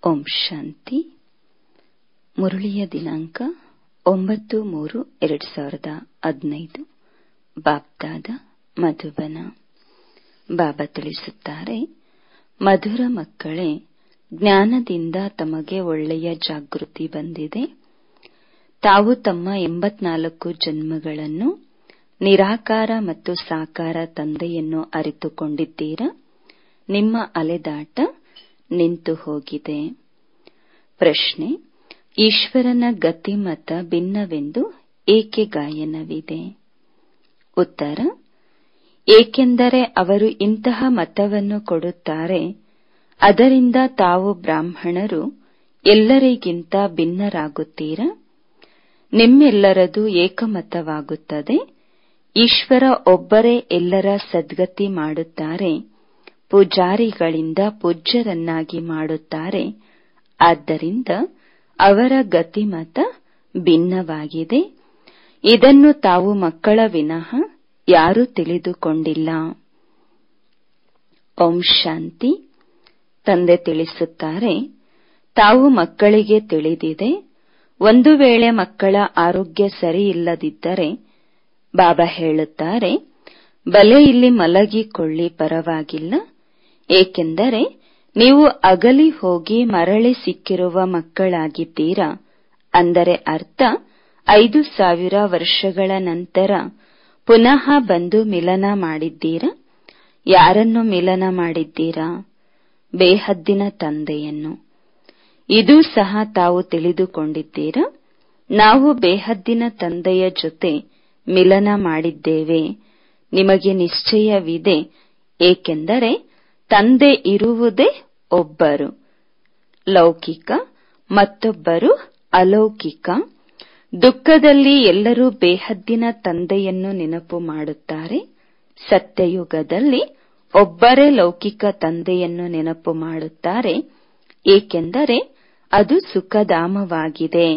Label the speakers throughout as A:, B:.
A: ಓಂ ಶಾಂತಿ ಮುರಳಿಯ ದಿನಾಂಕ ಒಂಬತ್ತು ಮೂರು ಎರಡು ಸಾವಿರದ ಹದಿನೈದು ಬಾಪ್ದಾದ ಮಧುಬನ ಬಾಬಾ ತಿಳಿಸುತ್ತಾರೆ ಮಧುರ ಮಕ್ಕಳೇ ಜ್ಞಾನದಿಂದ ತಮಗೆ ಒಳ್ಳೆಯ ಜಾಗೃತಿ ಬಂದಿದೆ ತಾವು ತಮ್ಮ ಎಂಬತ್ನಾಲ್ಕು ಜನ್ಮಗಳನ್ನು ನಿರಾಕಾರ ಮತ್ತು ಸಾಕಾರ ತಂದೆಯನ್ನು ಅರಿತುಕೊಂಡಿದ್ದೀರಾ ನಿಮ್ಮ ಅಲೆದಾಟ ನಿಂತು ಹೋಗಿದೆ ಪ್ರಶ್ನೆ ಈಶ್ವರನ ಗತಿಮತ ಭಿನ್ನವೆಂದು ಏಕೆ ಗಾಯನವಿದೆ ಉತ್ತರ ಏಕೆಂದರೆ ಅವರು ಇಂತಹ ಮತವನ್ನು ಕೊಡುತ್ತಾರೆ ಅದರಿಂದ ತಾವು ಬ್ರಾಹ್ಮಣರು ಎಲ್ಲರಿಗಿಂತ ಭಿನ್ನರಾಗುತ್ತೀರಾ ನಿಮ್ಮೆಲ್ಲರದು ಏಕಮತವಾಗುತ್ತದೆ ಈಶ್ವರ ಒಬ್ಬರೇ ಎಲ್ಲರ ಸದ್ಗತಿ ಮಾಡುತ್ತಾರೆ ಪೂಜಾರಿಗಳಿಂದ ಪೂಜ್ಯರನ್ನಾಗಿ ಮಾಡುತ್ತಾರೆ ಆದ್ದರಿಂದ ಅವರ ಗತಿಮತ ಭಿನ್ನವಾಗಿದೆ ಇದನ್ನು ತಾವು ಮಕ್ಕಳ ವಿನಃ ಯಾರೂ ತಿಳಿದುಕೊಂಡಿಲ್ಲ ಓಂ ಶಾಂತಿ ತಂದೆ ತಿಳಿಸುತ್ತಾರೆ ತಾವು ಮಕ್ಕಳಿಗೆ ತಿಳಿದಿದೆ ಒಂದು ವೇಳೆ ಮಕ್ಕಳ ಆರೋಗ್ಯ ಸರಿಯಿಲ್ಲದಿದ್ದರೆ ಬಾಬಾ ಹೇಳುತ್ತಾರೆ ಬಲೆ ಇಲ್ಲಿ ಮಲಗಿಕೊಳ್ಳಿ ಪರವಾಗಿಲ್ಲ ಏಕೆಂದರೆ ನೀವು ಅಗಲಿ ಹೋಗಿ ಮರಳಿ ಸಿಕ್ಕಿರುವ ಮಕ್ಕಳಾಗಿದ್ದೀರಾ ಅಂದರೆ ಅರ್ಥ ಐದು ಸಾವಿರ ವರ್ಷಗಳ ನಂತರ ಪುನಃ ಬಂದು ಮಿಲನ ಮಾಡಿದ್ದೀರಾ ಯಾರನ್ನು ಮಿಲನ ಮಾಡಿದ್ದೀರಾ ಬೇಹದ್ದಿನ ತಂದೆಯನ್ನು ಇದೂ ಸಹ ತಾವು ತಿಳಿದುಕೊಂಡಿದ್ದೀರಾ ನಾವು ಬೇಹದ್ದಿನ ತಂದೆಯ ಜೊತೆ ಮಿಲನ ಮಾಡಿದ್ದೇವೆ ನಿಮಗೆ ನಿಶ್ಚಯವಿದೆ ಏಕೆಂದರೆ ತಂದೆ ಇರುವುದೇ ಒಬ್ಬರು ಲೌಕಿಕ ಮತ್ತೊಬ್ಬರು ಅಲೌಕಿಕ ದುಃಖದಲ್ಲಿ ಎಲ್ಲರೂ ಬೇಹದ್ದಿನ ತಂದೆಯನ್ನು ನೆನಪು ಮಾಡುತ್ತಾರೆ ಸತ್ಯಯುಗದಲ್ಲಿ ಒಬ್ಬರೇ ಲೌಕಿಕ ತಂದೆಯನ್ನು ನೆನಪು ಮಾಡುತ್ತಾರೆ ಏಕೆಂದರೆ ಅದು ಸುಖಧಾಮವಾಗಿದೆ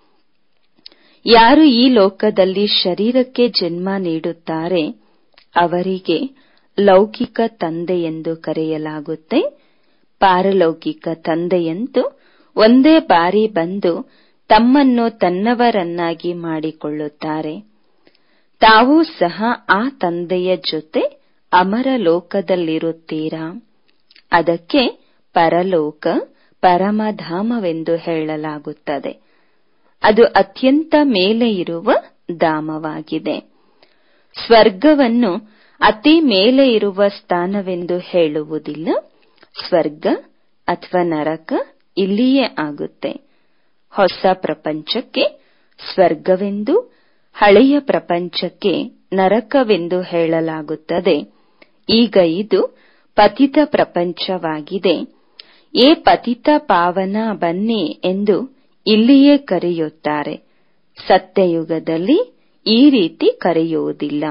A: ಯಾರು ಈ ಲೋಕದಲ್ಲಿ ಶರೀರಕ್ಕೆ ಜನ್ಮ ನೀಡುತ್ತಾರೆ ಅವರಿಗೆ ಲೌಕಿಕ ತಂದೆ ಎಂದು ಕರೆಯಲಾಗುತ್ತೆ ಪಾರಲೌಕಿಕ ತಂದೆಯಂತೂ ಒಂದೇ ಬಾರಿ ಬಂದು ತಮ್ಮನ್ನು ತನ್ನವರನ್ನಾಗಿ ಮಾಡಿಕೊಳ್ಳುತ್ತಾರೆ ತಾವೂ ಸಹ ಆ ತಂದೆಯ ಜೊತೆ ಅಮರ ಲೋಕದಲ್ಲಿರುತ್ತೀರಾ ಅದಕ್ಕೆ ಪರಲೋಕ ಪರಮಧಾಮವೆಂದು ಹೇಳಲಾಗುತ್ತದೆ ಅದು ಅತ್ಯಂತ ಮೇಲೆ ಇರುವ ಧಾಮವಾಗಿದೆ ಸ್ವರ್ಗವನ್ನು ಅತಿ ಮೇಲೆ ಇರುವ ಸ್ಥಾನವೆಂದು ಹೇಳುವುದಿಲ್ಲ ಸ್ವರ್ಗ ಅಥವಾ ನರಕ ಇಲ್ಲಿಯೇ ಆಗುತ್ತೆ ಹೊಸ ಪ್ರಪಂಚಕ್ಕೆ ಸ್ವರ್ಗವೆಂದು ಹಳೆಯ ಪ್ರಪಂಚಕ್ಕೆ ನರಕವೆಂದು ಹೇಳಲಾಗುತ್ತದೆ ಈಗ ಇದು ಪತಿತ ಪ್ರಪಂಚವಾಗಿದೆ ಏ ಪತಿತ ಪಾವನ ಬನ್ನಿ ಎಂದು ಇಲ್ಲಿಯೇ ಕರೆಯುತ್ತಾರೆ ಸತ್ಯಯುಗದಲ್ಲಿ ಈ ರೀತಿ ಕರೆಯುವುದಿಲ್ಲ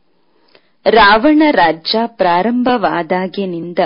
A: ರಾವಣ ರಾಜ್ಯ ಪ್ರಾರಂಭವಾದಾಗಿನಿಂದ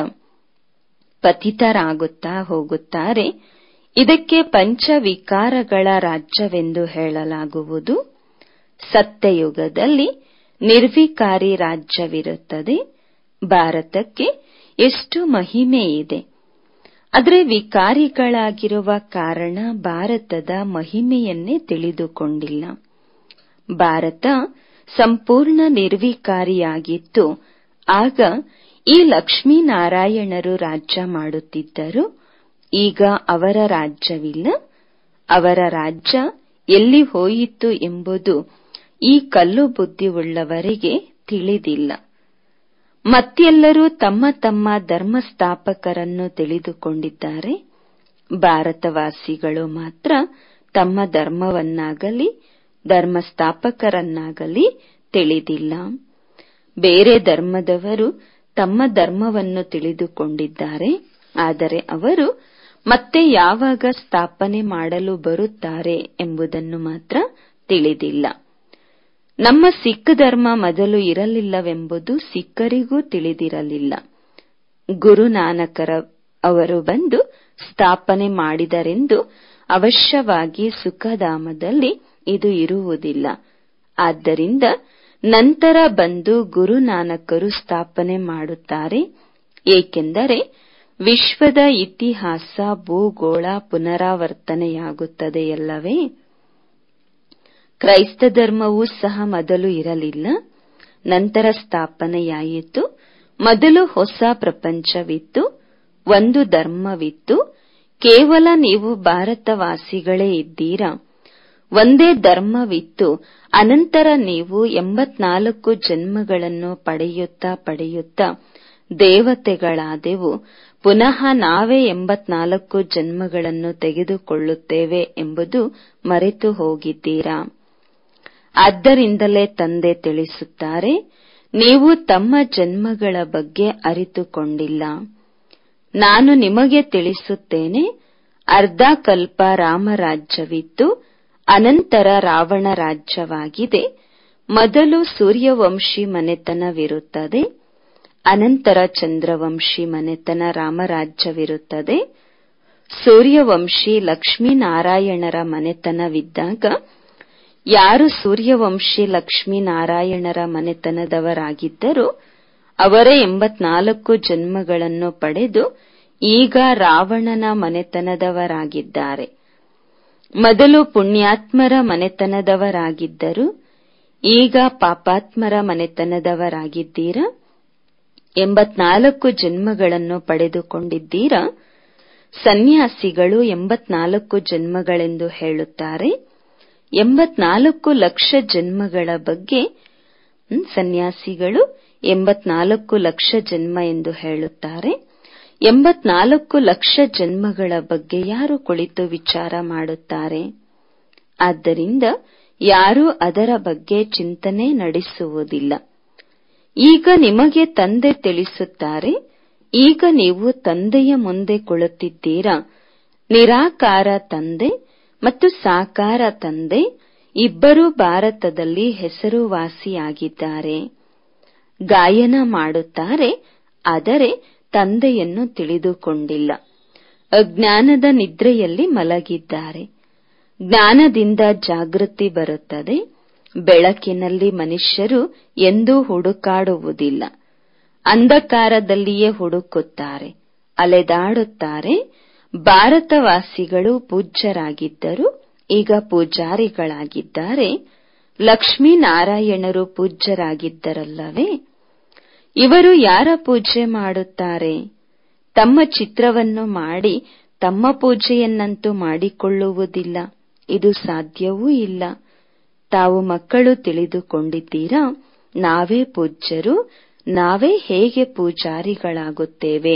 A: ಪತಿತರಾಗುತ್ತಾ ಹೋಗುತ್ತಾರೆ ಇದಕ್ಕೆ ಪಂಚವಿಕಾರಗಳ ರಾಜ್ಯವೆಂದು ಹೇಳಲಾಗುವುದು ಸತ್ಯಯುಗದಲ್ಲಿ ನಿರ್ವಿಕಾರಿ ರಾಜ್ಯವಿರುತ್ತದೆ ಭಾರತಕ್ಕೆ ಎಷ್ಟು ಮಹಿಮೆ ಇದೆ ಆದರೆ ವಿಕಾರಿಗಳಾಗಿರುವ ಕಾರಣ ಭಾರತದ ಮಹಿಮೆಯನ್ನೇ ತಿಳಿದುಕೊಂಡಿಲ್ಲ ಭಾರತ ಸಂಪೂರ್ಣ ನಿರ್ವಿಕಾರಿಯಾಗಿತ್ತು ಆಗ ಈ ಲಕ್ಷ್ಮೀನಾರಾಯಣರು ರಾಜ್ಯ ಮಾಡುತ್ತಿದ್ದರು ಈಗ ಅವರ ರಾಜ್ಯವಿಲ್ಲ ಅವರ ರಾಜ್ಯ ಎಲ್ಲಿ ಹೋಯಿತು ಎಂಬುದು ಈ ಕಲ್ಲು ಬುದ್ಧಿಯುಳ್ಳವರಿಗೆ ತಿಳಿದಿಲ್ಲ ಮತ್ತೆಲ್ಲರೂ ತಮ್ಮ ತಮ್ಮ ಧರ್ಮ ಸ್ಥಾಪಕರನ್ನು ತಿಳಿದುಕೊಂಡಿದ್ದಾರೆ ಭಾರತವಾಸಿಗಳು ಮಾತ್ರ ತಮ್ಮ ಧರ್ಮವನ್ನಾಗಲಿ ಧರ್ಮ ಸ್ಥಾಪಕರನ್ನಾಗಲಿ ತಿಳಿದಿಲ್ಲ ಬೇರೆ ಧರ್ಮದವರು ತಮ್ಮ ಧರ್ಮವನ್ನು ತಿಳಿದುಕೊಂಡಿದ್ದಾರೆ ಆದರೆ ಅವರು ಮತ್ತೆ ಯಾವಾಗ ಸ್ಥಾಪನೆ ಮಾಡಲು ಬರುತ್ತಾರೆ ಎಂಬುದನ್ನು ಮಾತ್ರ ತಿಳಿದಿಲ್ಲ ನಮ್ಮ ಸಿಖ್ ಧರ್ಮ ಮೊದಲು ಇರಲಿಲ್ಲವೆಂಬುದು ಸಿಖ್ಖರಿಗೂ ತಿಳಿದಿರಲಿಲ್ಲ ಗುರುನಾನಕರ ಅವರು ಬಂದು ಸ್ಥಾಪನೆ ಮಾಡಿದರೆಂದು ಅವಶ್ಯವಾಗಿ ಸುಖಧಾಮದಲ್ಲಿ ಇದು ಇರುವುದಿಲ್ಲ ಆದ್ದರಿಂದ ನಂತರ ಬಂದು ಗುರುನಾನಕರು ಸ್ಥಾಪನೆ ಮಾಡುತ್ತಾರೆ ಏಕೆಂದರೆ ವಿಶ್ವದ ಇತಿಹಾಸ ಭೂಗೋಳ ಪುನರಾವರ್ತನೆಯಾಗುತ್ತದೆಯಲ್ಲವೇ ಕ್ರೈಸ್ತ ಧರ್ಮವೂ ಸಹ ಮೊದಲು ಇರಲಿಲ್ಲ ನಂತರ ಸ್ಥಾಪನೆಯಾಯಿತು ಮೊದಲು ಹೊಸ ಪ್ರಪಂಚವಿತ್ತು ಒಂದು ಧರ್ಮವಿತ್ತು ಕೇವಲ ನೀವು ಭಾರತವಾಸಿಗಳೇ ಇದ್ದೀರಾ ಒಂದೇ ಧರ್ಮವಿತ್ತು ಅನಂತರ ನೀವು ಎಂಬತ್ನಾಲ್ಕು ಜನ್ಮಗಳನ್ನು ಪಡೆಯುತ್ತಾ ಪಡೆಯುತ್ತಾ ದೇವತೆಗಳಾದೆವು ಪುನಃ ನಾವೇ ಎಂಬತ್ನಾಲ್ಕು ಜನ್ಮಗಳನ್ನು ತೆಗೆದುಕೊಳ್ಳುತ್ತೇವೆ ಎಂಬುದು ಮರೆತು ಹೋಗಿದ್ದೀರಾ ಆದ್ದರಿಂದಲೇ ತಂದೆ ತಿಳಿಸುತ್ತಾರೆ ನೀವು ತಮ್ಮ ಜನ್ಮಗಳ ಬಗ್ಗೆ ಅರಿತುಕೊಂಡಿಲ್ಲ ನಾನು ನಿಮಗೆ ತಿಳಿಸುತ್ತೇನೆ ಅರ್ಧ ಕಲ್ಪ ರಾಮರಾಜ್ಯವಿತ್ತು ಅನಂತರ ರಾವಣ ರಾಜ್ಯವಾಗಿದೆ ಮೊದಲು ಸೂರ್ಯವಂಶಿ ಮನೆತನವಿರುತ್ತದೆ ಅನಂತರ ಚಂದ್ರವಂಶಿ ಮನೆತನ ರಾಮರಾಜ್ಯವಿರುತ್ತದೆ ಸೂರ್ಯವಂಶಿ ಲಕ್ಷ್ಮೀನಾರಾಯಣರ ಮನೆತನವಿದ್ದಾಗ ಯಾರು ಸೂರ್ಯವಂಶಿ ಲಕ್ಷ್ಮೀನಾರಾಯಣರ ಮನೆತನದವರಾಗಿದ್ದರೋ ಅವರೇ ಎಂಬತ್ನಾಲ್ಕು ಜನ್ಮಗಳನ್ನು ಪಡೆದು ಈಗ ರಾವಣನ ಮನೆತನದವರಾಗಿದ್ದಾರೆ ಮೊದಲು ಪುಣ್ಯಾತ್ಮರ ಮನೆತನದವರಾಗಿದ್ದರು ಈಗ ಪಾಪಾತ್ಮರ ಮನೆತನದವರಾಗಿದ್ದೀರಾ ಎಂಬತ್ನಾಲ್ಕು ಜನ್ಮಗಳನ್ನು ಪಡೆದುಕೊಂಡಿದ್ದೀರಾ ಸನ್ಯಾಸಿಗಳು ಎಂಬತ್ನಾಲ್ಕು ಜನ್ಮಗಳೆಂದು ಹೇಳುತ್ತಾರೆ ಎಂಬತ್ನಾಲ್ಕು ಲಕ್ಷ ಜನ್ಮಗಳ ಬಗ್ಗೆ ಸನ್ಯಾಸಿಗಳು ಎಂಬತ್ನಾಲ್ಕು ಲಕ್ಷ ಜನ್ಮ ಎಂದು ಹೇಳುತ್ತಾರೆ ಎಂಬತ್ನಾಲ್ಕು ಲಕ್ಷ ಜನ್ಮಗಳ ಬಗ್ಗೆ ಯಾರು ಕುಳಿತು ವಿಚಾರ ಮಾಡುತ್ತಾರೆ ಆದ್ದರಿಂದ ಯಾರೂ ಅದರ ಬಗ್ಗೆ ಚಿಂತನೆ ನಡೆಸುವುದಿಲ್ಲ ಈಗ ನಿಮಗೆ ತಂದೆ ತಿಳಿಸುತ್ತಾರೆ ಈಗ ನೀವು ತಂದೆಯ ಮುಂದೆ ಕುಳಿತಿದ್ದೀರಾ ನಿರಾಕಾರ ತಂದೆ ಮತ್ತು ಸಾಕಾರ ತಂದೆ ಇಬ್ಬರೂ ಭಾರತದಲ್ಲಿ ಹೆಸರುವಾಸಿಯಾಗಿದ್ದಾರೆ ಗಾಯನ ಮಾಡುತ್ತಾರೆ ಆದರೆ ತಂದೆಯನ್ನು ತಿಳಿದುಕೊಂಡಿಲ್ಲ ಅಜ್ಞಾನದ ನಿದ್ರೆಯಲ್ಲಿ ಮಲಗಿದ್ದಾರೆ ಜ್ಞಾನದಿಂದ ಜಾಗೃತಿ ಬರುತ್ತದೆ ಬೆಳಕಿನಲ್ಲಿ ಮನುಷ್ಯರು ಎಂದೂ ಹುಡುಕಾಡುವುದಿಲ್ಲ ಅಂಧಕಾರದಲ್ಲಿಯೇ ಹುಡುಕುತ್ತಾರೆ ಅಲೆದಾಡುತ್ತಾರೆ ಭಾರತವಾಸಿಗಳು ಪೂಜ್ಯರಾಗಿದ್ದರು ಈಗ ಪೂಜಾರಿಗಳಾಗಿದ್ದಾರೆ ಲಕ್ಷ್ಮೀನಾರಾಯಣರು ಪೂಜ್ಯರಾಗಿದ್ದರಲ್ಲವೇ ಇವರು ಯಾರ ಪೂಜೆ ಮಾಡುತ್ತಾರೆ ತಮ್ಮ ಚಿತ್ರವನ್ನು ಮಾಡಿ ತಮ್ಮ ಪೂಜೆಯನ್ನಂತೂ ಮಾಡಿಕೊಳ್ಳುವುದಿಲ್ಲ ಇದು ಸಾಧ್ಯವೂ ಇಲ್ಲ ತಾವು ಮಕ್ಕಳು ತಿಳಿದುಕೊಂಡಿದ್ದೀರಾ ನಾವೇ ಪೂಜ್ಯರು ನಾವೇ ಹೇಗೆ ಪೂಜಾರಿಗಳಾಗುತ್ತೇವೆ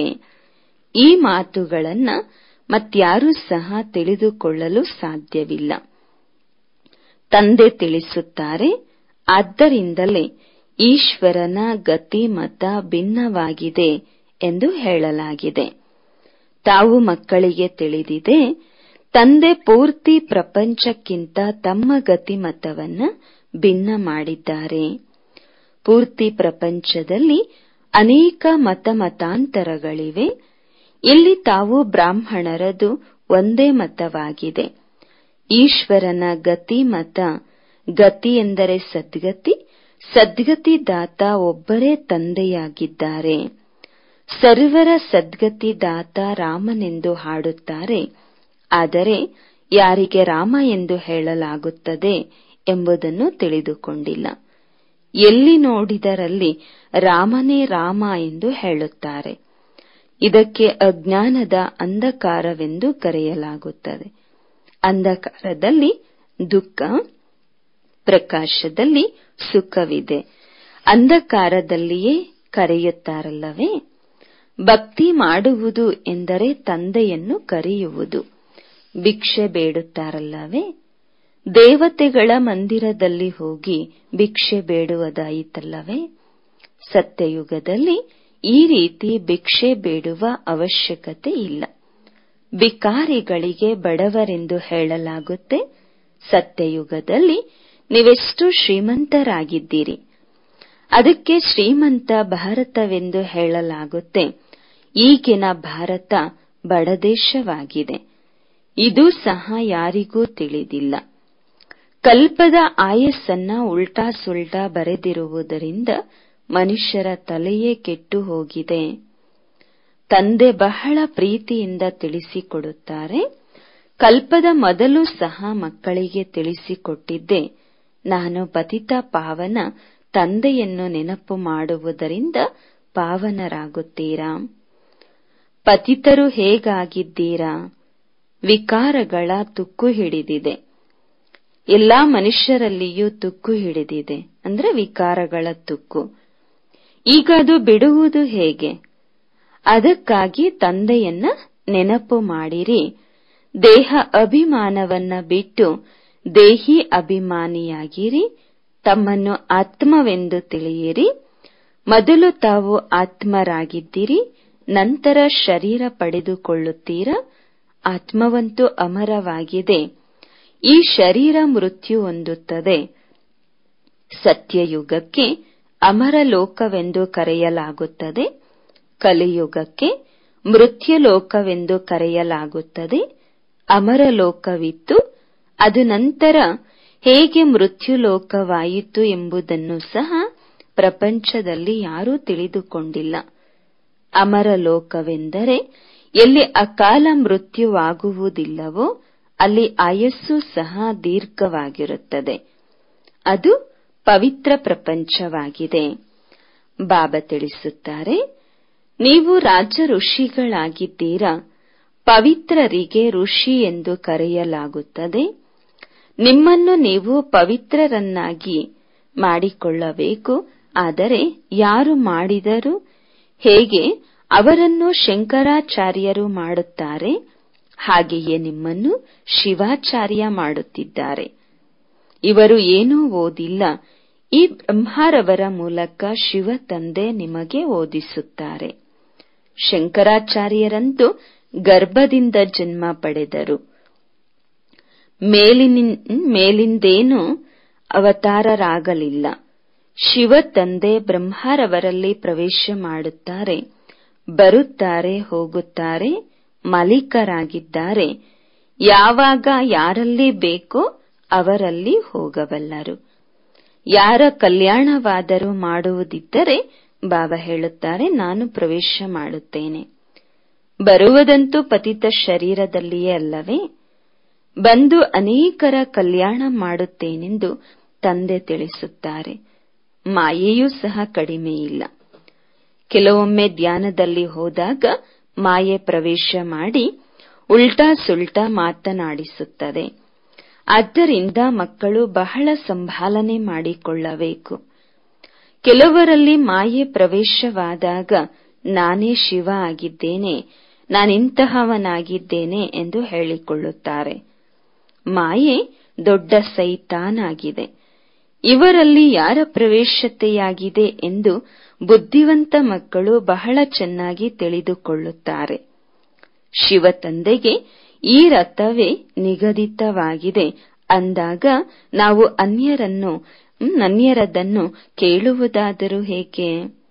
A: ಈ ಮಾತುಗಳನ್ನ ಮತ್ಯಾರೂ ಸಹ ತಿಳಿದುಕೊಳ್ಳಲು ಸಾಧ್ಯವಿಲ್ಲ ತಂದೆ ತಿಳಿಸುತ್ತಾರೆ ಆದ್ದರಿಂದಲೇ ಈಶ್ವರನ ಗತಿ ಮತ ಭಿನ್ನವಾಗಿದೆ ಎಂದು ಹೇಳಲಾಗಿದೆ ತಾವು ಮಕ್ಕಳಿಗೆ ತಿಳಿದಿದೆ ತಂದೆ ಪೂರ್ತಿ ಪ್ರಪಂಚಕ್ಕಿಂತ ತಮ್ಮ ಗತಿಮತವನ್ನ ಭಿನ್ನ ಮಾಡಿದ್ದಾರೆ ಪೂರ್ತಿ ಪ್ರಪಂಚದಲ್ಲಿ ಅನೇಕ ಮತ ಮತಾಂತರಗಳಿವೆ ಇಲ್ಲಿ ತಾವು ಬ್ರಾಹ್ಮಣರದು ಒಂದೇ ಮತವಾಗಿದೆ ಈಶ್ವರನ ಗತಿ ಮತ ಗತಿ ಎಂದರೆ ಸದ್ಗತಿ ಸದ್ಗತಿ ದಾತ ಒಬ್ಬರೇ ತಂದೆಯಾಗಿದ್ದಾರೆ ಸರ್ವರ ಸದ್ಗತಿ ದಾತ ರಾಮನೆಂದು ಹಾಡುತ್ತಾರೆ ಆದರೆ ಯಾರಿಗೆ ರಾಮ ಎಂದು ಹೇಳಲಾಗುತ್ತದೆ ಎಂಬುದನ್ನು ತಿಳಿದುಕೊಂಡಿಲ್ಲ ಎಲ್ಲಿ ನೋಡಿದರಲ್ಲಿ ರಾಮನೇ ರಾಮ ಎಂದು ಹೇಳುತ್ತಾರೆ ಇದಕ್ಕೆ ಅಜ್ಞಾನದ ಅಂಧಕಾರವೆಂದು ಕರೆಯಲಾಗುತ್ತದೆ ಅಂಧಕಾರದಲ್ಲಿ ದುಃಖ ಪ್ರಕಾಶದಲ್ಲಿ ಸುಖವಿದೆ ಅಂಧಕಾರದಲ್ಲಿಯೇ ಕರೆಯುತ್ತಾರಲ್ಲವೇ ಭಕ್ತಿ ಮಾಡುವುದು ಎಂದರೆ ತಂದೆಯನ್ನು ಕರೆಯುವುದು ಭಿಕ್ಷೆ ಬೇಡುತ್ತಾರಲ್ಲವೇ ದೇವತೆಗಳ ಮಂದಿರದಲ್ಲಿ ಹೋಗಿ ಭಿಕ್ಷೆ ಬೇಡುವುದಾಯಿತಲ್ಲವೇ ಸತ್ಯಯುಗದಲ್ಲಿ ಈ ರೀತಿ ಭಿಕ್ಷೆ ಬೇಡುವ ಅವಶ್ಯಕತೆ ಇಲ್ಲ ಬಿಕಾರಿಗಳಿಗೆ ಬಡವರೆಂದು ಹೇಳಲಾಗುತ್ತೆ ಸತ್ಯಯುಗದಲ್ಲಿ ನೀವೆಷ್ಟು ಶ್ರೀಮಂತರಾಗಿದ್ದೀರಿ ಅದಕ್ಕೆ ಶ್ರೀಮಂತ ಭಾರತವೆಂದು ಹೇಳಲಾಗುತ್ತೆ ಈಗಿನ ಭಾರತ ಬಡದೇಶವಾಗಿದೆ ಇದು ಸಹ ಯಾರಿಗೂ ತಿಳಿದಿಲ್ಲ ಕಲ್ಪದ ಆಯಸ್ಸನ್ನ ಉಲ್ಟಾ ಸುಲ್ಟಾ ಬರೆದಿರುವುದರಿಂದ ಮನುಷ್ಯರ ತಲೆಯೇ ಕೆಟ್ಟು ಹೋಗಿದೆ ತಂದೆ ಬಹಳ ಪ್ರೀತಿಯಿಂದ ತಿಳಿಸಿಕೊಡುತ್ತಾರೆ ಕಲ್ಪದ ಮೊದಲು ಸಹ ಮಕ್ಕಳಿಗೆ ತಿಳಿಸಿಕೊಟ್ಟಿದ್ದೆ ನಾನು ಪತಿತ ಪಾವನ ತಂದೆಯನ್ನು ನೆನಪು ಮಾಡುವುದರಿಂದ ಪಾವನರಾಗುತ್ತೀರಾ ಪತಿತರು ಹೇಗಾಗಿದ್ದೀರಾ ವಿಕಾರಗಳ ತುಕ್ಕು ಹಿಡಿದಿದೆ ಎಲ್ಲಾ ಮನುಷ್ಯರಲ್ಲಿಯೂ ತುಕ್ಕು ಹಿಡಿದಿದೆ ಅಂದ್ರೆ ವಿಕಾರಗಳ ತುಕ್ಕು ಈಗ ಅದು ಬಿಡುವುದು ಹೇಗೆ ಅದಕ್ಕಾಗಿ ತಂದೆಯನ್ನ ನೆನಪು ಮಾಡಿರಿ ದೇಹ ಅಭಿಮಾನವನ್ನ ಬಿಟ್ಟು ದೇಹಿ ಅಭಿಮಾನಿಯಾಗಿರಿ ತಮ್ಮನ್ನು ಆತ್ಮವೆಂದು ತಿಳಿಯಿರಿ ಮೊದಲು ತಾವು ಆತ್ಮರಾಗಿದ್ದೀರಿ ನಂತರ ಶರೀರ ಪಡೆದುಕೊಳ್ಳುತ್ತೀರಾ ಆತ್ಮವಂತೂ ಅಮರವಾಗಿದೆ ಈ ಶರೀರ ಮೃತ್ಯು ಹೊಂದುತ್ತದೆ ಸತ್ಯಯುಗಕ್ಕೆ ಅಮರ ಲೋಕವೆಂದು ಕರೆಯಲಾಗುತ್ತದೆ ಕಲಿಯುಗಕ್ಕೆ ಮೃತ್ಯುಲೋಕವೆಂದು ಕರೆಯಲಾಗುತ್ತದೆ ಅಮರ ಲೋಕವಿತ್ತು ಅದು ನಂತರ ಹೇಗೆ ಮೃತ್ಯುಲೋಕವಾಯಿತು ಎಂಬುದನ್ನು ಸಹ ಪ್ರಪಂಚದಲ್ಲಿ ಯಾರೂ ತಿಳಿದುಕೊಂಡಿಲ್ಲ ಅಮರ ಲೋಕವೆಂದರೆ ಎಲ್ಲಿ ಅಕಾಲ ಮೃತ್ಯುವಾಗುವುದಿಲ್ಲವೋ ಅಲ್ಲಿ ಆಯಸ್ಸು ಸಹ ದೀರ್ಘವಾಗಿರುತ್ತದೆ ಅದು ಪವಿತ್ರ ಪ್ರಪಂಚವಾಗಿದೆ ಬಾಬಾ ತಿಳಿಸುತ್ತಾರೆ ನೀವು ರಾಜ ಋಷಿಗಳಾಗಿದ್ದೀರಾ ಪವಿತ್ರರಿಗೆ ಋಷಿ ಎಂದು ಕರೆಯಲಾಗುತ್ತದೆ ನಿಮ್ಮನ್ನು ನೀವು ಪವಿತ್ರರನ್ನಾಗಿ ಮಾಡಿಕೊಳ್ಳಬೇಕು ಆದರೆ ಯಾರು ಮಾಡಿದರು ಹೇಗೆ ಅವರನ್ನು ಶಂಕರಾಚಾರ್ಯರು ಮಾಡುತ್ತಾರೆ ಹಾಗೆಯೇ ನಿಮ್ಮನ್ನು ಶಿವಾಚಾರ್ಯ ಮಾಡುತ್ತಿದ್ದಾರೆ ಇವರು ಏನೂ ಓದಿಲ್ಲ ಈ ಬ್ರಹ್ಮರವರ ಮೂಲಕ ಶಿವ ತಂದೆ ನಿಮಗೆ ಓದಿಸುತ್ತಾರೆ ಶಂಕರಾಚಾರ್ಯರಂತೂ ಗರ್ಭದಿಂದ ಜನ್ಮ ಪಡೆದರು ಮೇಲಿಂದೇನೂ ಅವತಾರರಾಗಲಿಲ್ಲ ಶಿವ ತಂದೆ ಬ್ರಹ್ಮರವರಲ್ಲಿ ಪ್ರವೇಶ ಮಾಡುತ್ತಾರೆ ಬರುತ್ತಾರೆ ಹೋಗುತ್ತಾರೆ ಮಾಲೀಕರಾಗಿದ್ದಾರೆ ಯಾವಾಗ ಯಾರಲ್ಲಿ ಬೇಕೋ ಅವರಲ್ಲಿ ಹೋಗಬಲ್ಲರು ಯಾರ ಕಲ್ಯಾಣವಾದರೂ ಮಾಡುವುದಿದ್ದರೆ ಬಾಬಾ ಹೇಳುತ್ತಾರೆ ನಾನು ಪ್ರವೇಶ ಮಾಡುತ್ತೇನೆ ಬರುವುದಂತೂ ಪತಿತ ಶರೀರದಲ್ಲಿಯೇ ಅಲ್ಲವೇ ಬಂದು ಅನೇಕರ ಕಲ್ಯಾಣ ಮಾಡುತ್ತೇನೆಂದು ತಂದೆ ತಿಳಿಸುತ್ತಾರೆ ಮಾಯೆಯೂ ಸಹ ಕಡಿಮೆ ಇಲ್ಲ ಕೆಲವೊಮ್ಮೆ ಧ್ಯಾನದಲ್ಲಿ ಹೋದಾಗ ಮಾಯೆ ಪ್ರವೇಶ ಮಾಡಿ ಉಲ್ಟಾ ಸುಲ್ಟಾ ಮಾತನಾಡಿಸುತ್ತದೆ ಆದ್ದರಿಂದ ಮಕ್ಕಳು ಬಹಳ ಸಂಭಾಲನೆ ಮಾಡಿಕೊಳ್ಳಬೇಕು ಕೆಲವರಲ್ಲಿ ಮಾಯೆ ಪ್ರವೇಶವಾದಾಗ ನಾನೇ ಶಿವ ಆಗಿದ್ದೇನೆ ನಾನಿಂತಹವನಾಗಿದ್ದೇನೆ ಎಂದು ಹೇಳಿಕೊಳ್ಳುತ್ತಾರೆ ಮಾಯೆ ದೊಡ್ಡ ಸೈತಾನಾಗಿದೆ ಇವರಲ್ಲಿ ಯಾರ ಪ್ರವೇಶತೆಯಾಗಿದೆ ಎಂದು ಬುದ್ಧಿವಂತ ಮಕ್ಕಳು ಬಹಳ ಚೆನ್ನಾಗಿ ತಿಳಿದುಕೊಳ್ಳುತ್ತಾರೆ ಶಿವ ತಂದೆಗೆ ಈ ರಥವೇ ನಿಗದಿತವಾಗಿದೆ ಅಂದಾಗ ನಾವು ಅನ್ಯರನ್ನು ಅನ್ಯರದನ್ನು ಕೇಳುವುದಾದರೂ ಹೇಗೆ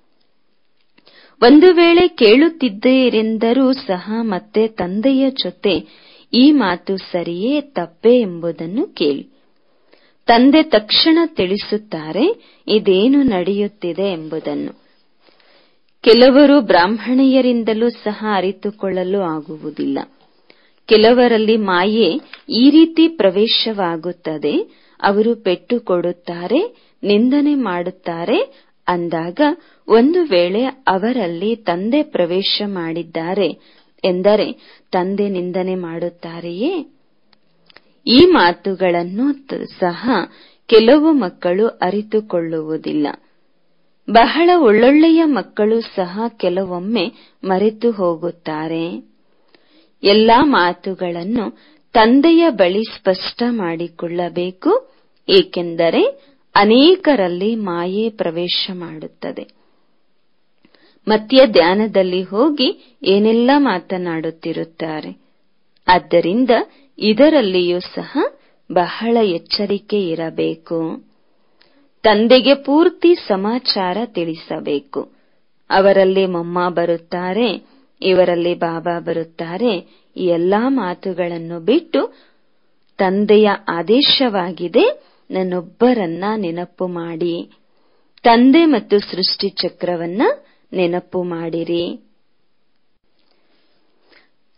A: ಒಂದು ವೇಳೆ ಕೇಳುತ್ತಿದ್ದೀರೆಂದರೂ ಸಹ ಮತ್ತೆ ತಂದೆಯ ಜೊತೆ ಈ ಮಾತು ಸರಿಯೇ ತಪ್ಪೇ ಎಂಬುದನ್ನು ಕೇಳಿ ತಂದೆ ತಕ್ಷಣ ತಿಳಿಸುತ್ತಾರೆ ಇದೇನು ನಡೆಯುತ್ತಿದೆ ಎಂಬುದನ್ನು ಕೆಲವರು ಬ್ರಾಹ್ಮಣಿಯರಿಂದಲೂ ಸಹ ಅರಿತುಕೊಳ್ಳಲು ಆಗುವುದಿಲ್ಲ ಕೆಲವರಲ್ಲಿ ಮಾಯೆ ಈ ರೀತಿ ಪ್ರವೇಶವಾಗುತ್ತದೆ ಅವರು ಪೆಟ್ಟು ಕೊಡುತ್ತಾರೆ ನಿಂದನೆ ಮಾಡುತ್ತಾರೆ ಅಂದಾಗ ಒಂದು ವೇಳೆ ಅವರಲ್ಲಿ ತಂದೆ ಪ್ರವೇಶ ಮಾಡಿದ್ದಾರೆ ಎಂದರೆ ತಂದೆ ನಿಂದನೆ ಮಾಡುತ್ತಾರೆಯೇ ಈ ಮಾತುಗಳನ್ನು ಸಹ ಕೆಲವು ಮಕ್ಕಳು ಅರಿತುಕೊಳ್ಳುವುದಿಲ್ಲ ಬಹಳ ಒಳ್ಳೊಳ್ಳೆಯ ಮಕ್ಕಳು ಸಹ ಕೆಲವೊಮ್ಮೆ ಮರೆತು ಹೋಗುತ್ತಾರೆ ಎಲ್ಲಾ ಮಾತುಗಳನ್ನು ತಂದೆಯ ಬಳಿ ಸ್ಪಷ್ಟ ಮಾಡಿಕೊಳ್ಳಬೇಕು ಏಕೆಂದರೆ ಅನೇಕರಲ್ಲಿ ಮಾಯೆ ಪ್ರವೇಶ ಮಾಡುತ್ತದೆ ಮಧ್ಯ ಧ್ಯಾನದಲ್ಲಿ ಹೋಗಿ ಏನೆಲ್ಲ ಮಾತನಾಡುತ್ತಿರುತ್ತಾರೆ ಆದ್ದರಿಂದ ಇದರಲ್ಲಿಯೂ ಸಹ ಬಹಳ ಎಚ್ಚರಿಕೆ ಇರಬೇಕು ತಂದೆಗೆ ಪೂರ್ತಿ ಸಮಾಚಾರ ತಿಳಿಸಬೇಕು ಅವರಲ್ಲಿ ಮೊಮ್ಮ ಬರುತ್ತಾರೆ ಇವರಲ್ಲಿ ಬಾಬಾ ಬರುತ್ತಾರೆ ಈ ಎಲ್ಲಾ ಮಾತುಗಳನ್ನು ಬಿಟ್ಟು ತಂದೆಯ ಆದೇಶವಾಗಿದೆ ನನ್ನೊಬ್ಬರನ್ನ ನೆನಪು ಮಾಡಿ ತಂದೆ ಮತ್ತು ಸೃಷ್ಟಿ ಚಕ್ರವನ್ನ ನೆನಪು ಮಾಡಿರಿ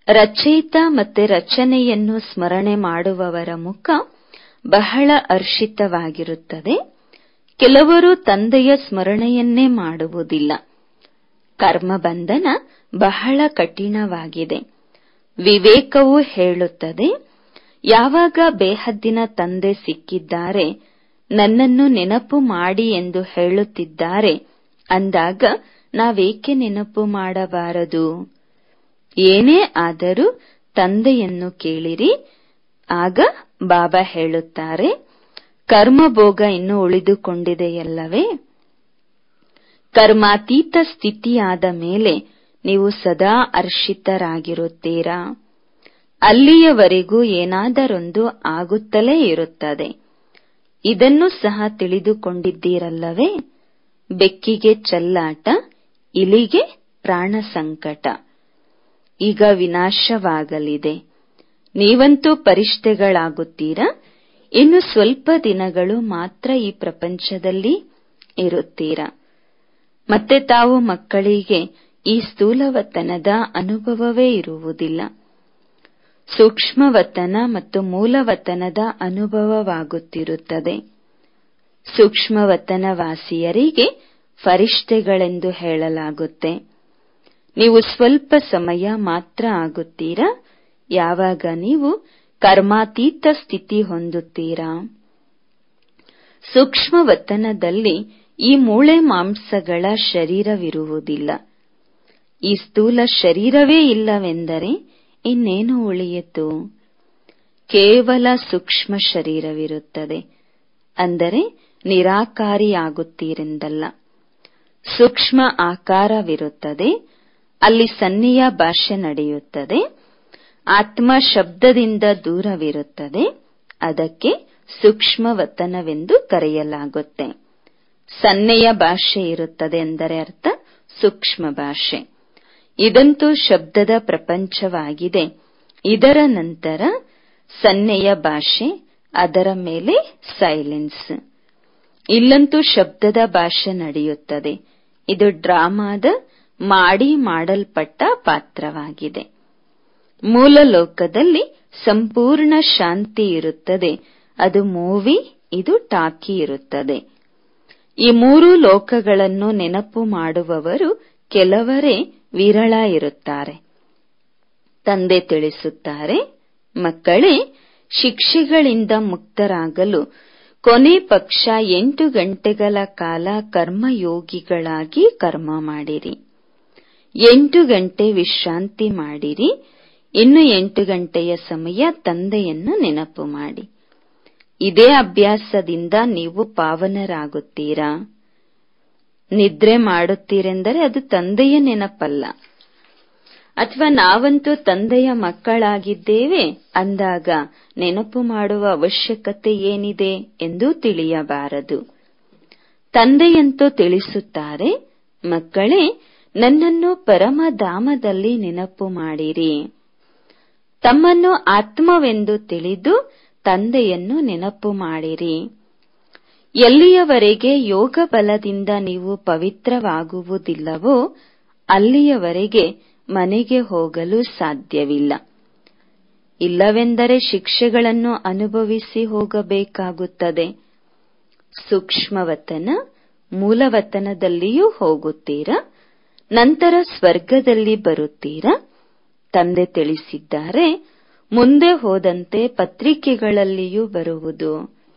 A: ರಚಯಿತ ಮತ್ತೆ ರಚನೆಯನ್ನು ಸ್ಮರಣೆ ಮಾಡುವವರ ಮುಖ ಬಹಳ ಹರ್ಷಿತವಾಗಿರುತ್ತದೆ ಕೆಲವರು ತಂದೆಯ ಸ್ಮರಣೆಯನ್ನೇ ಮಾಡುವುದಿಲ್ಲ ಕರ್ಮಬಂಧನ ಬಹಳ ಕಠಿಣವಾಗಿದೆ ವಿವೇಕವು ಹೇಳುತ್ತದೆ ಯಾವಾಗ ಬೇಹದ್ದಿನ ತಂದೆ ಸಿಕ್ಕಿದ್ದಾರೆ ನನ್ನನ್ನು ನೆನಪು ಮಾಡಿ ಎಂದು ಹೇಳುತ್ತಿದ್ದಾರೆ ಅಂದಾಗ ನಾವೇಕೆ ನೆನಪು ಮಾಡಬಾರದು ಏನೇ ಆದರೂ ತಂದೆಯನ್ನು ಕೇಳಿರಿ ಆಗ ಬಾಬಾ ಹೇಳುತ್ತಾರೆ ಕರ್ಮಭೋಗ ಇನ್ನೂ ಉಳಿದುಕೊಂಡಿದೆಯಲ್ಲವೇ ಕರ್ಮಾತೀತ ಸ್ಥಿತಿಯಾದ ಮೇಲೆ ನೀವು ಸದಾ ಹರ್ಷಿತರಾಗಿರುತ್ತೀರಾ ಅಲ್ಲಿಯವರೆಗೂ ಏನಾದರೊಂದು ಆಗುತ್ತಲೇ ಇರುತ್ತದೆ ಇದನ್ನು ಸಹ ತಿಳಿದುಕೊಂಡಿದ್ದೀರಲ್ಲವೇ ಬೆಕ್ಕಿಗೆ ಚಲ್ಲಾಟ ಇಲಿಗೆ ಪ್ರಾಣ ಸಂಕಟ ಈಗ ವಿನಾಶವಾಗಲಿದೆ ನೀವಂತೂ ಪರಿಷ್ಠೆಗಳಾಗುತ್ತೀರಾ ಇನ್ನು ಸ್ವಲ್ಪ ದಿನಗಳು ಮಾತ್ರ ಈ ಪ್ರಪಂಚದಲ್ಲಿ ಇರುತ್ತೀರಾ ಮತ್ತೆ ತಾವು ಮಕ್ಕಳಿಗೆ ಈ ಸ್ಥೂಲವತನದ ಅನುಭವವೇ ಇರುವುದಿಲ್ಲ ಸೂಕ್ಷ್ಮವತನ ಮತ್ತು ಮೂಲವತನದ ಅನುಭವವಾಗುತ್ತಿರುತ್ತದೆ ಸೂಕ್ಷ್ಮವತನವಾಸಿಯರಿಗೆ ಫರಿಷ್ಠೆಗಳೆಂದು ಹೇಳಲಾಗುತ್ತೆ ನೀವು ಸ್ವಲ್ಪ ಸಮಯ ಮಾತ್ರ ಆಗುತ್ತೀರಾ ಯಾವಾಗ ನೀವು ಕರ್ಮಾತೀತ ಸ್ಥಿತಿ ಹೊಂದುತ್ತೀರಾ ಸೂಕ್ಷ್ಮವತನದಲ್ಲಿ ಈ ಮೂಳೆ ಮಾಂಸಗಳ ಶರೀರವಿರುವುದಿಲ್ಲ ಈ ಸ್ಥೂಲ ಶರೀರವೇ ಇಲ್ಲವೆಂದರೆ ಇನ್ನೇನು ಉಳಿಯಿತು ಕೇವಲ ಸೂಕ್ಷ್ಮ ಶರೀರವಿರುತ್ತದೆ ಅಂದರೆ ನಿರಾಕಾರಿಯಾಗುತ್ತೀರೆಂದಲ್ಲ ಸೂಕ್ಷ್ಮ ಆಕಾರವಿರುತ್ತದೆ ಅಲ್ಲಿ ಸನ್ನಿಯ ಭಾಷೆ ನಡೆಯುತ್ತದೆ ಆತ್ಮ ಶಬ್ದದಿಂದ ದೂರವಿರುತ್ತದೆ ಅದಕ್ಕೆ ಸೂಕ್ಷ್ಮವತನವೆಂದು ಕರೆಯಲಾಗುತ್ತೆ ಸನ್ನೆಯ ಭಾಷೆ ಇರುತ್ತದೆ ಎಂದರೆ ಅರ್ಥ ಸೂಕ್ಷ್ಮ ಭಾಷೆ ಇದಂತೂ ಶಬ್ದದ ಪ್ರಪಂಚವಾಗಿದೆ ಇದರ ನಂತರ ಸನ್ನೆಯ ಭಾಷೆ ಅದರ ಮೇಲೆ ಸೈಲೆನ್ಸ್ ಇಲ್ಲಂತೂ ಶಬ್ದದ ಭಾಷೆ ನಡೆಯುತ್ತದೆ ಇದು ಡ್ರಾಮಾದ ಮಾಡಿ ಮಾಡಲ್ಪಟ್ಟ ಪಾತ್ರವಾಗಿದೆ ಮೂಲ ಲೋಕದಲ್ಲಿ ಸಂಪೂರ್ಣ ಶಾಂತಿ ಇರುತ್ತದೆ ಅದು ಮೂವಿ ಇದು ಟಾಕಿ ಇರುತ್ತದೆ ಈ ಮೂರು ಲೋಕಗಳನ್ನು ನೆನಪು ಮಾಡುವವರು ಕೆಲವರೇ ವಿರಳ ಇರುತ್ತಾರೆ ತಂದೆ ತಿಳಿಸುತ್ತಾರೆ ಮಕ್ಕಳೇ ಶಿಕ್ಷೆಗಳಿಂದ ಮುಕ್ತರಾಗಲು ಕೊನೆ ಪಕ್ಷ ಎಂಟು ಗಂಟೆಗಳ ಕಾಲ ಕರ್ಮಯೋಗಿಗಳಾಗಿ ಕರ್ಮ ಮಾಡಿರಿ ಎಂಟು ಗಂಟೆ ವಿಶ್ರಾಂತಿ ಮಾಡಿರಿ ಇನ್ನು ಎಂಟು ಗಂಟೆಯ ಸಮಯ ತಂದೆಯನ್ನು ನೆನಪು ಮಾಡಿ ಇದೇ ಅಭ್ಯಾಸದಿಂದ ನೀವು ಪಾವನರಾಗುತ್ತೀರಾ ನಿದ್ರೆ ಮಾಡುತ್ತೀರೆಂದರೆ ಅದು ತಂದೆಯ ನೆನಪಲ್ಲ ಅಥವಾ ನಾವಂತೂ ತಂದೆಯ ಮಕ್ಕಳಾಗಿದ್ದೇವೆ ಅಂದಾಗ ನೆನಪು ಮಾಡುವ ಅವಶ್ಯಕತೆ ಏನಿದೆ ಎಂದು ತಿಳಿಯಬಾರದು ತಂದೆಯಂತೂ ತಿಳಿಸುತ್ತಾರೆ ಮಕ್ಕಳೇ ನನ್ನನ್ನು ಪರಮಧಾಮದಲ್ಲಿ ನೆನಪು ಮಾಡಿರಿ ತಮ್ಮನ್ನು ಆತ್ಮವೆಂದು ತಿಳಿದು ತಂದೆಯನ್ನು ನೆನಪು ಮಾಡಿರಿ ಎಲ್ಲಿಯವರೆಗೆ ಯೋಗ ಬಲದಿಂದ ನೀವು ಪವಿತ್ರವಾಗುವುದಿಲ್ಲವೋ ಅಲ್ಲಿಯವರೆಗೆ ಮನೆಗೆ ಹೋಗಲು ಸಾಧ್ಯವಿಲ್ಲ ಇಲ್ಲವೆಂದರೆ ಶಿಕ್ಷೆಗಳನ್ನು ಅನುಭವಿಸಿ ಹೋಗಬೇಕಾಗುತ್ತದೆ ಸೂಕ್ಷ್ಮವತನ ಮೂಲವತನದಲ್ಲಿಯೂ ಹೋಗುತ್ತೀರಾ ನಂತರ ಸ್ವರ್ಗದಲ್ಲಿ ಬರುತ್ತೀರಾ ತಂದೆ ತಿಳಿಸಿದ್ದಾರೆ ಮುಂದೆ ಹೋದಂತೆ ಪತ್ರಿಕೆಗಳಲ್ಲಿಯೂ ಬರುವುದು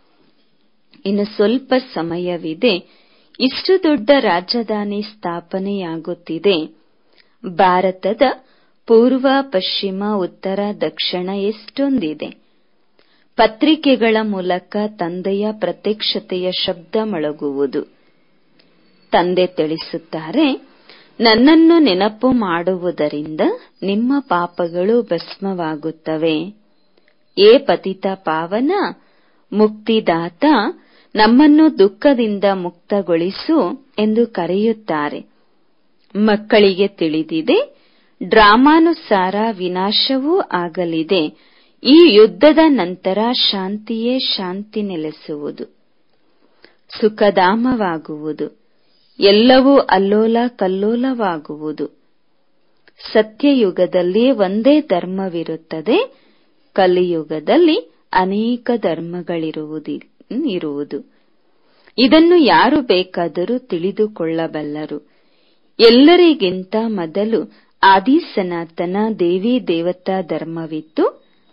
A: ಇನ್ನು ಸ್ವಲ್ಪ ಸಮಯವಿದೆ ಇಷ್ಟು ದೊಡ್ಡ ರಾಜಧಾನಿ ಸ್ಥಾಪನೆಯಾಗುತ್ತಿದೆ ಭಾರತದ ಪೂರ್ವ ಪಶ್ಚಿಮ ಉತ್ತರ ದಕ್ಷಿಣ ಎಷ್ಟೊಂದಿದೆ ಪತ್ರಿಕೆಗಳ ಮೂಲಕ ತಂದೆಯ ಪ್ರತ್ಯಕ್ಷತೆಯ ಶಬ್ದ ಮೊಳಗುವುದು ತಂದೆ ತಿಳಿಸುತ್ತಾರೆ ನನ್ನನ್ನು ನೆನಪು ಮಾಡುವುದರಿಂದ ನಿಮ್ಮ ಪಾಪಗಳು ಭಸ್ಮವಾಗುತ್ತವೆ ಏ ಪತಿತ ಪಾವನ ಮುಕ್ತಿದಾತ ನಮ್ಮನ್ನು ದುಃಖದಿಂದ ಮುಕ್ತಗೊಳಿಸು ಎಂದು ಕರೆಯುತ್ತಾರೆ ಮಕ್ಕಳಿಗೆ ತಿಳಿದಿದೆ ಡ್ರಾಮಾನುಸಾರ ವಿನಾಶವೂ ಆಗಲಿದೆ ಈ ಯುದ್ಧದ ನಂತರ ಶಾಂತಿಯೇ ಶಾಂತಿ ನೆಲೆಸುವುದು ಸುಖಧಾಮವಾಗುವುದು ಎಲ್ಲವೂ ಅಲ್ಲೋಲ ಕಲ್ಲೋಲವಾಗುವುದು ಸತ್ಯಯುಗದಲ್ಲಿ ಒಂದೇ ಧರ್ಮವಿರುತ್ತದೆ ಕಲಿಯುಗದಲ್ಲಿ ಅನೇಕ ಧರ್ಮಗಳಿರುವುದಿ ಇರುವುದು ಇದನ್ನು ಯಾರು ಬೇಕಾದರೂ ತಿಳಿದುಕೊಳ್ಳಬಲ್ಲರು ಎಲ್ಲರಿಗಿಂತ ಮೊದಲು ಆದಿ ಸನಾತನ ದೇವಿ ದೇವತಾ ಧರ್ಮವಿತ್ತು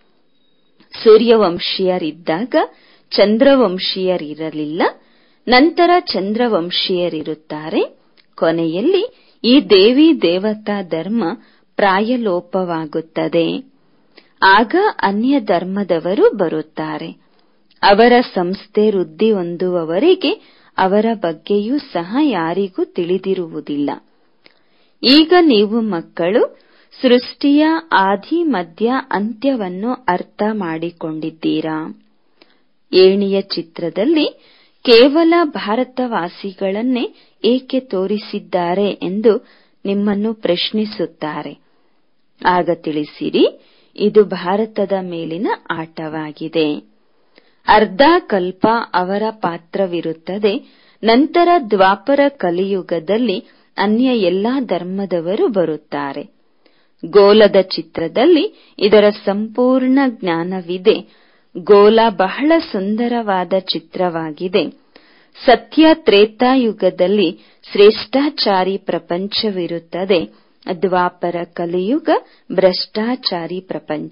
A: ಸೂರ್ಯವಂಶೀಯರಿದ್ದಾಗ ಚಂದ್ರವಂಶೀಯರಿರಲಿಲ್ಲ ನಂತರ ಚಂದ್ರವಂಶೀಯರಿರುತ್ತಾರೆ ಕೊನೆಯಲ್ಲಿ ಈ ದೇವಿ ದೇವತಾ ಧರ್ಮ ಪ್ರಾಯಲೋಪವಾಗುತ್ತದೆ ಆಗ ಅನ್ಯ ಧರ್ಮದವರು ಬರುತ್ತಾರೆ ಅವರ ಸಂಸ್ಥೆ ವೃದ್ಧಿ ಹೊಂದುವವರೆಗೆ ಅವರ ಬಗ್ಗೆಯೂ ಸಹ ಯಾರಿಗೂ ತಿಳಿದಿರುವುದಿಲ್ಲ ಈಗ ನೀವು ಮಕ್ಕಳು ಸೃಷ್ಟಿಯ ಆದಿ ಮಧ್ಯ ಅಂತ್ಯವನ್ನು ಅರ್ಥ ಮಾಡಿಕೊಂಡಿದ್ದೀರಾ ಏಣಿಯ ಚಿತ್ರದಲ್ಲಿ ಕೇವಲ ಭಾರತವಾಸಿಗಳನ್ನೇ ಏಕೆ ತೋರಿಸಿದ್ದಾರೆ ಎಂದು ನಿಮ್ಮನ್ನು ಪ್ರಶ್ನಿಸುತ್ತಾರೆ ಆಗ ತಿಳಿಸಿರಿ ಇದು ಭಾರತದ ಮೇಲಿನ ಆಟವಾಗಿದೆ ಅರ್ಧ ಕಲ್ಪ ಅವರ ಪಾತ್ರವಿರುತ್ತದೆ ನಂತರ ದ್ವಾಪರ ಕಲಿಯುಗದಲ್ಲಿ ಅನ್ಯ ಎಲ್ಲಾ ಧರ್ಮದವರು ಬರುತ್ತಾರೆ ಗೋಲದ ಚಿತ್ರದಲ್ಲಿ ಇದರ ಸಂಪೂರ್ಣ ಜ್ಞಾನವಿದೆ ಗೋಲ ಬಹಳ ಸುಂದರವಾದ ಚಿತ್ರವಾಗಿದೆ ಸತ್ಯ ತ್ರೇತಾಯುಗದಲ್ಲಿ ಶ್ರೇಷ್ಠಾಚಾರಿ ಪ್ರಪಂಚವಿರುತ್ತದೆ ದ್ವಾಪರ ಕಲಿಯುಗ ಭ್ರಷ್ಟಾಚಾರಿ ಪ್ರಪಂಚ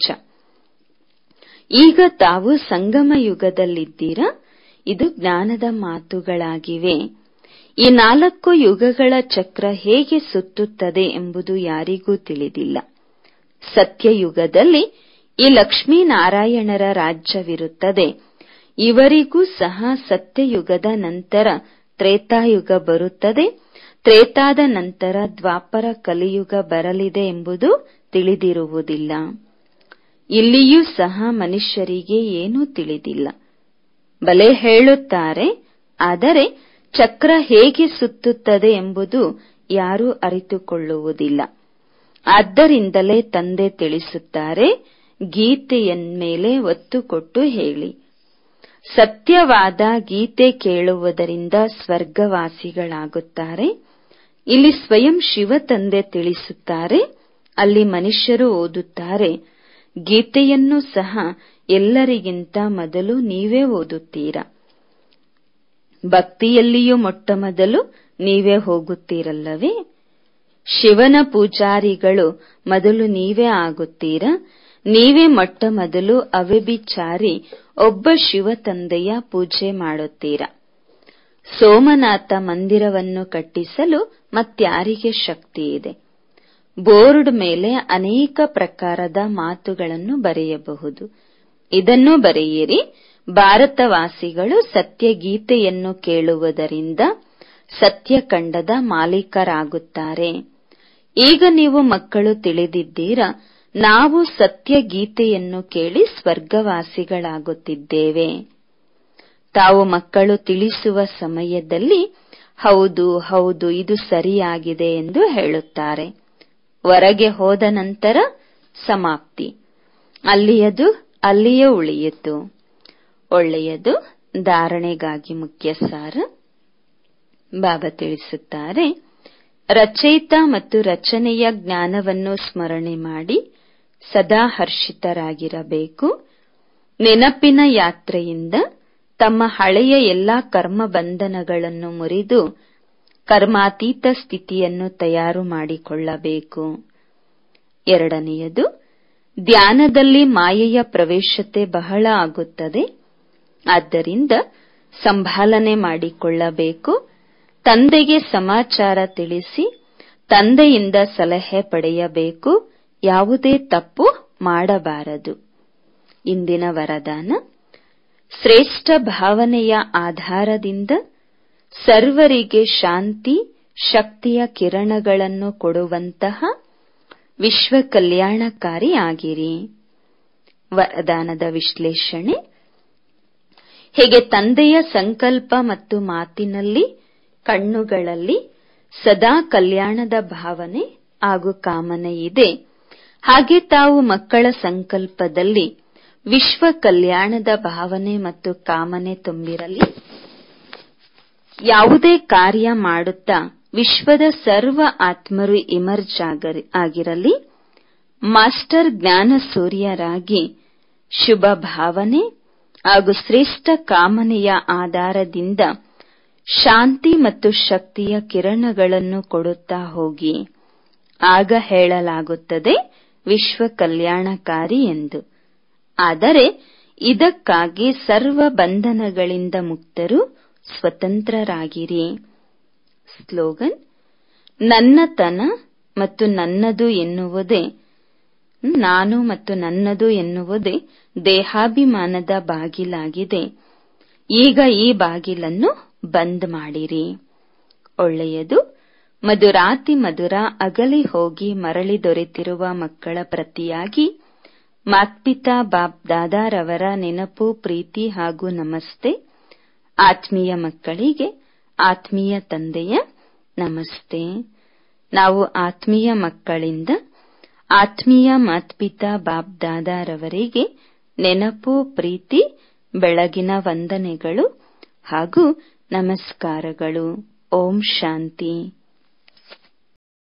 A: ಈಗ ತಾವು ಸಂಗಮ ಯುಗದಲ್ಲಿದ್ದೀರಾ ಇದು ಜ್ಞಾನದ ಮಾತುಗಳಾಗಿವೆ ಈ ನಾಲ್ಕು ಯುಗಗಳ ಚಕ್ರ ಹೇಗೆ ಸುತ್ತುತ್ತದೆ ಎಂಬುದು ಯಾರಿಗೂ ತಿಳಿದಿಲ್ಲ ಸತ್ಯಯುಗದಲ್ಲಿ ಈ ಲಕ್ಷ್ಮೀನಾರಾಯಣರ ರಾಜ್ಯವಿರುತ್ತದೆ ಇವರಿಗೂ ಸಹ ಸತ್ಯಯುಗದ ನಂತರ ತ್ರೇತಾಯುಗ ಬರುತ್ತದೆ ತ್ರೇತಾದ ನಂತರ ದ್ವಾಪರ ಕಲಿಯುಗ ಬರಲಿದೆ ಎಂಬುದು ತಿಳಿದಿರುವುದಿಲ್ಲ ಇಲ್ಲಿಯೂ ಸಹ ಮನುಷ್ಯರಿಗೆ ಏನೂ ತಿಳಿದಿಲ್ಲ ಬಲೆ ಹೇಳುತ್ತಾರೆ ಆದರೆ ಚಕ್ರ ಹೇಗೆ ಸುತ್ತುತ್ತದೆ ಎಂಬುದು ಯಾರೂ ಅರಿತುಕೊಳ್ಳುವುದಿಲ್ಲ ಆದ್ದರಿಂದಲೇ ತಂದೆ ತಿಳಿಸುತ್ತಾರೆ ಗೀತೆಯ ಮೇಲೆ ಒತ್ತು ಕೊಟ್ಟು ಹೇಳಿ ಸತ್ಯವಾದ ಗೀತೆ ಕೇಳುವುದರಿಂದ ಸ್ವರ್ಗವಾಸಿಗಳಾಗುತ್ತಾರೆ ಇಲ್ಲಿ ಸ್ವಯಂ ಶಿವ ತಂದೆ ತಿಳಿಸುತ್ತಾರೆ ಅಲ್ಲಿ ಮನುಷ್ಯರು ಓದುತ್ತಾರೆ ಗೀತೆಯನ್ನು ಸಹ ಎಲ್ಲರಿಗಿಂತ ಮೊದಲು ನೀವೇ ಓದುತ್ತೀರಾ ಭಕ್ತಿಯಲ್ಲಿಯೂ ಮೊಟ್ಟ ಮೊದಲು ನೀವೇ ಹೋಗುತ್ತೀರಲ್ಲವೇ ಶಿವನ ಪೂಜಾರಿಗಳು ಮೊದಲು ನೀವೇ ಆಗುತ್ತೀರಾ ನೀವೇ ಮೊಟ್ಟ ಮೊದಲು ಅವ್ಯಭಿಚಾರಿ ಒಬ್ಬ ಶಿವ ತಂದೆಯ ಪೂಜೆ ಮಾಡುತ್ತೀರಾ ಸೋಮನಾಥ ಮಂದಿರವನ್ನು ಕಟ್ಟಿಸಲು ಮತ್ಯಾರಿಗೆ ಶಕ್ತಿ ಇದೆ ಬೋರ್ಡ್ ಮೇಲೆ ಅನೇಕ ಪ್ರಕಾರದ ಮಾತುಗಳನ್ನು ಬರೆಯಬಹುದು ಇದನ್ನು ಬರೆಯಿರಿ ಭಾರತವಾಸಿಗಳು ಸತ್ಯಗೀತೆಯನ್ನು ಕೇಳುವುದರಿಂದ ಸತ್ಯಖಂಡದ ಮಾಲೀಕರಾಗುತ್ತಾರೆ ಈಗ ನೀವು ಮಕ್ಕಳು ತಿಳಿದಿದ್ದೀರಾ ನಾವು ಸತ್ಯಗೀತೆಯನ್ನು ಕೇಳಿ ಸ್ವರ್ಗವಾಸಿಗಳಾಗುತ್ತಿದ್ದೇವೆ ತಾವು ಮಕ್ಕಳು ತಿಳಿಸುವ ಸಮಯದಲ್ಲಿ ಹೌದು ಹೌದು ಇದು ಸರಿಯಾಗಿದೆ ಎಂದು ಹೇಳುತ್ತಾರೆ ಹೊರಗೆ ಹೋದ ನಂತರ ಸಮಾಪ್ತಿ ಅಲ್ಲಿಯದು ಅಲ್ಲಿಯೇ ಉಳಿಯಿತು ಒಳ್ಳೆಯದು ಧಾರಣೆಗಾಗಿ ಮುಖ್ಯ ಸಾರ ಬಾಬಾ ತಿಳಿಸುತ್ತಾರೆ ರಚಯಿತ ಮತ್ತು ರಚನೆಯ ಜ್ಞಾನವನ್ನು ಸ್ಮರಣೆ ಮಾಡಿ ಸದಾ ಹರ್ಷಿತರಾಗಿರಬೇಕು ನೆನಪಿನ ಯಾತ್ರೆಯಿಂದ ತಮ್ಮ ಹಳೆಯ ಎಲ್ಲಾ ಕರ್ಮ ಬಂಧನಗಳನ್ನು ಮುರಿದು ಕರ್ಮಾತೀತ ಸ್ಥಿತಿಯನ್ನು ತಯಾರು ಮಾಡಿಕೊಳ್ಳಬೇಕು ಎರಡನೆಯದು ಧ್ಯಾನದಲ್ಲಿ ಮಾಯೆಯ ಪ್ರವೇಶತೆ ಬಹಳ ಆಗುತ್ತದೆ ಆದ್ದರಿಂದ ಸಂಭಾಲನೆ ಮಾಡಿಕೊಳ್ಳಬೇಕು ತಂದೆಗೆ ಸಮಾಚಾರ ತಿಳಿಸಿ ತಂದೆಯಿಂದ ಸಲಹೆ ಪಡೆಯಬೇಕು ಯಾವುದೇ ತಪ್ಪು ಮಾಡಬಾರದು ಇಂದಿನ ವರದಾನ ಶ್ರೇಷ್ಠ ಭಾವನೆಯ ಆಧಾರದಿಂದ ಸರ್ವರಿಗೆ ಶಾಂತಿ ಶಕ್ತಿಯ ಕಿರಣಗಳನ್ನು ಕೊಡುವಂತಹ ವಿಶ್ವ ಕಲ್ಯಾಣಕಾರಿ ಆಗಿರಿ ವರದಾನದ ವಿಶ್ಲೇಷಣೆ ಹೇಗೆ ತಂದೆಯ ಸಂಕಲ್ಪ ಮತ್ತು ಮಾತಿನಲ್ಲಿ ಕಣ್ಣುಗಳಲ್ಲಿ ಸದಾ ಕಲ್ಯಾಣದ ಭಾವನೆ ಹಾಗೂ ಕಾಮನೆ ಇದೆ ಹಾಗೆ ತಾವು ಮಕ್ಕಳ ಸಂಕಲ್ಪದಲ್ಲಿ ವಿಶ್ವ ಕಲ್ಯಾಣದ ಭಾವನೆ ಮತ್ತು ಕಾಮನೆ ತುಂಬಿರಲಿ ಯಾವುದೇ ಕಾರ್ಯ ಮಾಡುತ್ತಾ ವಿಶ್ವದ ಸರ್ವ ಆತ್ಮರು ಇಮರ್ಜ್ ಆಗಿರಲಿ ಮಾಸ್ಟರ್ ಜ್ಞಾನ ಸೂರ್ಯರಾಗಿ ಶುಭ ಭಾವನೆ ಹಾಗೂ ಶ್ರೇಷ್ಠ ಕಾಮನೆಯ ಆಧಾರದಿಂದ ಶಾಂತಿ ಮತ್ತು ಶಕ್ತಿಯ ಕಿರಣಗಳನ್ನು ಕೊಡುತ್ತಾ ಹೋಗಿ ಆಗ ಹೇಳಲಾಗುತ್ತದೆ ವಿಶ್ವ ಕಲ್ಯಾಣಕಾರಿ ಎಂದು ಆದರೆ ಇದಕ್ಕಾಗಿ ಸರ್ವ ಬಂಧನಗಳಿಂದ ಮುಕ್ತರು ಸ್ವತಂತ್ರರಾಗಿರಿ ಸ್ಲೋಗನ್ ನನ್ನತನ ಮತ್ತು ನನ್ನದು ಎನ್ನುವುದೇ ನಾನು ಮತ್ತು ನನ್ನದು ಎನ್ನುವುದೇ ದೇಹಾಭಿಮಾನದ ಬಾಗಿಲಾಗಿದೆ ಈಗ ಈ ಬಾಗಿಲನ್ನು ಬಂದ್ ಮಾಡಿರಿ ಒಳ್ಳೆಯದು ಮಧುರಾತಿ ಮಧುರ ಅಗಲಿ ಹೋಗಿ ಮರಳಿ ದೊರೆತಿರುವ ಮಕ್ಕಳ ಪ್ರತಿಯಾಗಿ ಮಾತ್ಪಿತಾ ಬಾಪ್ ದಾದಾರವರ ನೆನಪು ಪ್ರೀತಿ ಹಾಗೂ ನಮಸ್ತೆ ಆತ್ಮೀಯ ಮಕ್ಕಳಿಗೆ ಆತ್ಮೀಯ ತಂದೆಯ ನಮಸ್ತೆ ನಾವು ಆತ್ಮೀಯ ಮಕ್ಕಳಿಂದ ಆತ್ಮೀಯ ಮಾತ್ಪಿತಾ ಬಾಪ್ ದಾದಾರವರಿಗೆ ನೆನಪು ಪ್ರೀತಿ ಬೆಳಗಿನ ವಂದನೆಗಳು ಹಾಗೂ ನಮಸ್ಕಾರಗಳು ಓಂ ಶಾಂತಿ